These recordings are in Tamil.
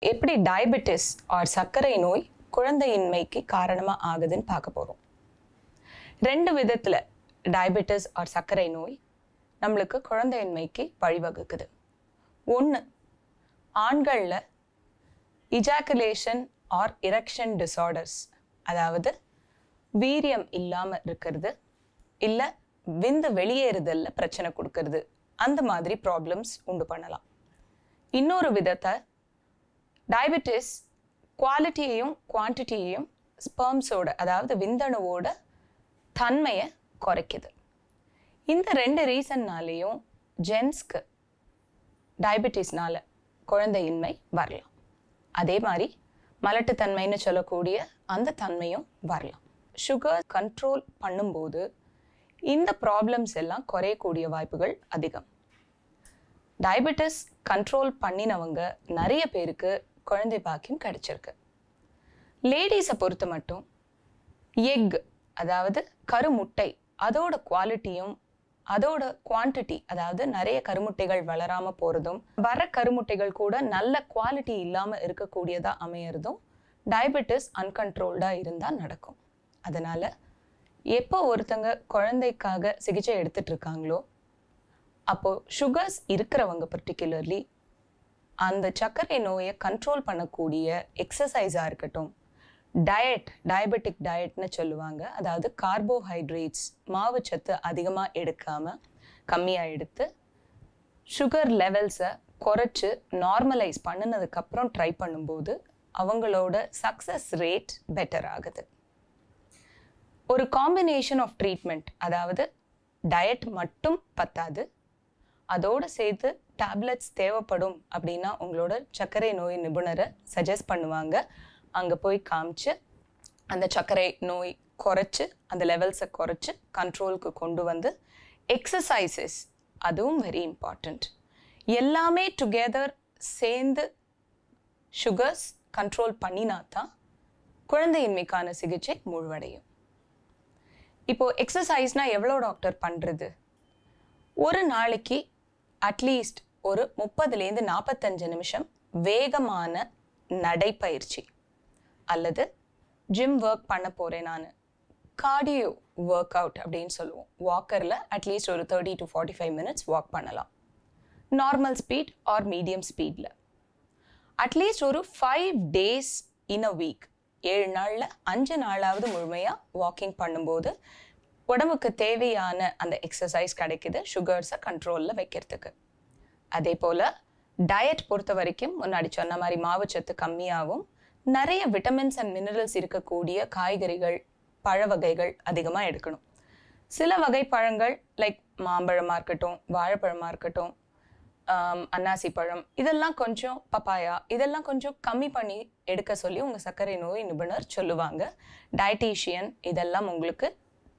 எப்படி டயபெட்டிஸ் ஆர் சர்க்கரை நோய் குழந்தையின்மைக்கு காரணமாக ஆகுதுன்னு பார்க்க போகிறோம் ரெண்டு விதத்தில் டயபெட்டிஸ் ஆர் சர்க்கரை நோய் நம்மளுக்கு குழந்தையின்மைக்கு வழிவகுக்குது ஒன்று ஆண்களில் இஜாக்குலேஷன் ஆர் இரெக்ஷன் டிசார்டர்ஸ் அதாவது வீரியம் இல்லாமல் இருக்கிறது இல்லை விந்து வெளியேறுதல்ல பிரச்சனை கொடுக்கறது அந்த மாதிரி ப்ராப்ளம்ஸ் உண்டு பண்ணலாம் இன்னொரு விதத்தை டயபெட்டிஸ் குவாலிட்டியையும் குவான்டிட்டியையும் ஸ்பெர்ம்ஸோட அதாவது விந்தணுவோட தன்மையை குறைக்குது இந்த ரெண்டு ரீசன்னாலேயும் ஜென்ஸ்க்கு டயபெட்டிஸ்னால குழந்தையின்மை வரலாம் அதே மாதிரி மலட்டுத்தன்மைன்னு சொல்லக்கூடிய அந்த தன்மையும் வரலாம் சுகர் கண்ட்ரோல் பண்ணும்போது இந்த ப்ராப்ளம்ஸ் எல்லாம் குறையக்கூடிய வாய்ப்புகள் அதிகம் டயபெட்டிஸ் கண்ட்ரோல் பண்ணினவங்க நிறைய பேருக்கு குழந்தை பாக்கியம் கிடைச்சிருக்கு லேடிஸை பொறுத்த மட்டும் எக் அதாவது கருமுட்டை அதோட குவாலிட்டியும் அதோட குவான்டிட்டி அதாவது நிறைய கருமுட்டைகள் வளராம போறதும் வர கருமுட்டைகள் கூட நல்ல குவாலிட்டி இல்லாம இருக்கக்கூடியதா அமையறதும் டயபெட்டிஸ் அன்கண்ட்ரோல்டா இருந்தா நடக்கும் அதனால எப்போ ஒருத்தங்க குழந்தைக்காக சிகிச்சை எடுத்துட்டு இருக்காங்களோ அப்போ சுகர்ஸ் இருக்கிறவங்க பர்டிகுலர்லி அந்த சர்க்கரை நோயை கண்ட்ரோல் பண்ணக்கூடிய எக்ஸசைஸாக இருக்கட்டும் டயட் டயபெட்டிக் டயட்னு சொல்லுவாங்க அதாவது கார்போஹைட்ரேட்ஸ் மாவுச்சத்து அதிகமாக எடுக்காம கம்மியாக எடுத்து சுகர் லெவல்ஸை குறைச்சு நார்மலைஸ் பண்ணினதுக்கப்புறம் ட்ரை பண்ணும்போது அவங்களோட சக்ஸஸ் ரேட் பெட்டர் ஆகுது ஒரு காம்பினேஷன் ஆஃப் ட்ரீட்மெண்ட் அதாவது டயட் மட்டும் பத்தாது அதோடு சேர்த்து டேப்லெட்ஸ் தேவைப்படும் அப்படின்னா உங்களோட சர்க்கரை நோய் நிபுணரை சஜஸ்ட் பண்ணுவாங்க அங்கே போய் காமிச்சு அந்த சர்க்கரை நோய் குறைச்சு அந்த லெவல்ஸை குறைச்சு கண்ட்ரோலுக்கு கொண்டு வந்து எக்ஸசைசஸ் அதுவும் வெரி இம்பார்ட்டண்ட் எல்லாமே டுகெதர் சேர்ந்து சுகர்ஸ் கண்ட்ரோல் பண்ணினா தான் குழந்தையின்மைக்கான சிகிச்சை முழுவடையும் இப்போ எக்ஸசைஸ்னா எவ்வளோ டாக்டர் பண்ணுறது ஒரு நாளைக்கு அட்லீஸ்ட் ஒரு முப்பதுலேருந்து நாற்பத்தஞ்சு நிமிஷம் வேகமான நடைப்பயிற்சி அல்லது ஜிம் ஒர்க் பண்ண போகிறேன் நான் கார்டியோ ஒர்க் அவுட் அப்படின்னு சொல்லுவோம் வாக்கரில் அட்லீஸ்ட் ஒரு thirty to forty five minutes walk பண்ணலாம் நார்மல் ஸ்பீட் ஆர் மீடியம் ஸ்பீடில் அட்லீஸ்ட் ஒரு five days in a week ஏழு நாளில் அஞ்சு நாளாவது முழுமையாக வாக்கிங் பண்ணும்போது உடம்புக்கு தேவையான அந்த எக்ஸசைஸ் கிடைக்குது சுகர்ஸை கண்ட்ரோலில் வைக்கிறதுக்கு அதே போல் டயட் பொறுத்த வரைக்கும் முன்னாடி சொன்ன மாதிரி மாவுச்சத்து கம்மியாகவும் நிறைய விட்டமின்ஸ் அண்ட் மினரல்ஸ் இருக்கக்கூடிய காய்கறிகள் பழ வகைகள் அதிகமாக எடுக்கணும் சில வகை பழங்கள் லைக் மாம்பழமாக இருக்கட்டும் வாழைப்பழமாக இருக்கட்டும் ஆம், அன்னாசி பழம் இதெல்லாம் கொஞ்சம் பப்பாயா இதெல்லாம் கொஞ்சம் கம்மி பண்ணி எடுக்க சொல்லி உங்கள் சர்க்கரை நோய் நிபுணர் சொல்லுவாங்க டயட்டீஷியன் இதெல்லாம் உங்களுக்கு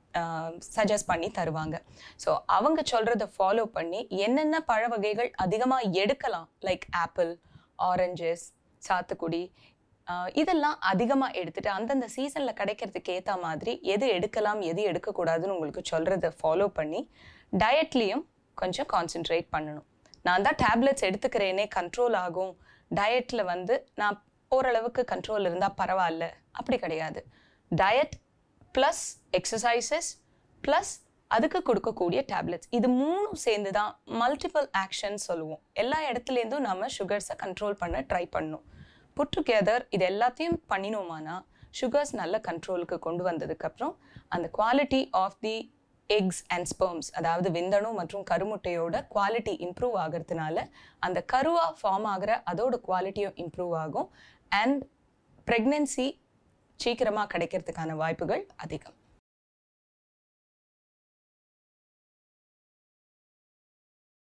சஜஸ்ட் பண்ணி தருவாங்க ஸோ அவங்க சொல்கிறத ஃபாலோ பண்ணி என்னென்ன பழ வகைகள் அதிகமாக எடுக்கலாம் லைக் ஆப்பிள் ஆரஞ்சஸ் சாத்துக்குடி ஆஹ் இதெல்லாம் அதிகமாக எடுத்துட்டு அந்தந்த சீசனில் கிடைக்கிறதுக்கு ஏற்ற மாதிரி எது எடுக்கலாம் எது எடுக்கக்கூடாதுன்னு உங்களுக்கு சொல்கிறத ஃபாலோ பண்ணி டயட்லேயும் கொஞ்சம் கான்சென்ட்ரேட் பண்ணணும் நான் தான் டேப்லெட்ஸ் எடுத்துக்கிறேனே கண்ட்ரோல் ஆகும் டயட்டில் வந்து நான் ஓரளவுக்கு கண்ட்ரோல் இருந்தால் பரவாயில்ல அப்படி கிடையாது டயட் ப்ளஸ் எக்ஸசைசஸ் ப்ளஸ் அதுக்கு கொடுக்கக்கூடிய டேப்லெட்ஸ் இது மூணும் சேர்ந்து தான் மல்டிபிள் ஆக்ஷன் சொல்லுவோம் எல்லா இடத்துலேருந்தும் நம்ம சுகர்ஸை கண்ட்ரோல் பண்ண ட்ரை பண்ணணும் புட் டுகெதர் இது எல்லாத்தையும் பண்ணினோமானா சுகர்ஸ் நல்ல கண்ட்ரோலுக்கு கொண்டு வந்ததுக்கப்புறம் அந்த quality of the eggs and sperms அதாவது விந்தணு மற்றும் கருமுட்டையோட குவாலிட்டி இம்ப்ரூவ் ஆகிறதுனால அந்த கருவாக ஃபார்ம் ஆகிற அதோட குவாலிட்டியும் இம்ப்ரூவ் ஆகும் அண்ட் ப்ரெக்னென்சி சீக்கிரமாக கிடைக்கிறதுக்கான வாய்ப்புகள் அதிகம்